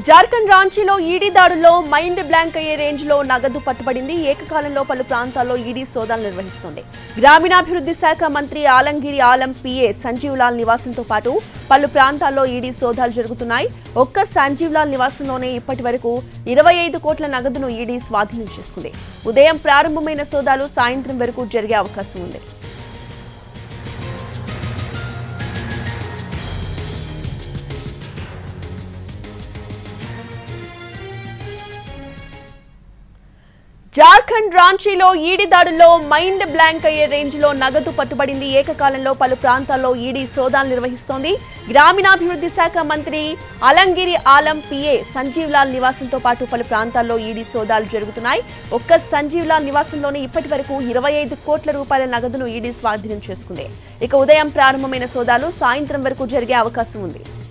జార్ఖండ్ రాంచీలో ఈడీ దాడుల్లో mind blank అయ్యే రేంజ్ లో నగదు పట్టుబడింది ఏకకాలంలో పలు ప్రాంతాల్లో ఈడీ సోదాలు నిర్వహిస్తోంది గ్రామీణాభివృద్ధి శాఖ మంత్రి ఆలంగిరి ఆలం పిఏ సంజీవ్ లాల్ నివాసంతో పాటు పలు ప్రాంతాల్లో ఈడీ సోదాలు జరుగుతున్నాయి ఒక్క సంజీవ్ లాల్ నివాసంలోనే ఇప్పటి వరకు ఇరవై ఐదు కోట్ల నగదును ఈడీ స్వాధీనం చేసుకుంది ఉదయం ప్రారంభమైన సోదాలు సాయంత్రం వరకు జరిగే అవకాశం ఉంది జార్ఖండ్ రాంచీలో ఈడీ దాడుల్లో మైండ్ బ్లాంక్ అయ్యే రేంజ్ లో నగదు పట్టుబడింది ఏకకాలంలో పలు ప్రాంతాల్లో ఈడీ సోదాలు నిర్వహిస్తోంది గ్రామీణాభివృద్ధి శాఖ మంత్రి అలంగిరి ఆలం పిఏ సంజీవ్ లాల్ నివాసంతో పాటు పలు ప్రాంతాల్లో ఈడీ సోదాలు జరుగుతున్నాయి ఒక్క సంజీవ్ లాల్ నివాసంలోనే ఇప్పటి వరకు ఇరవై ఐదు కోట్ల రూపాయల నగదును ఈడీ స్వాధీనం చేసుకుంది ఇక ఉదయం ప్రారంభమైన సోదాలు సాయంత్రం వరకు జరిగే అవకాశం ఉంది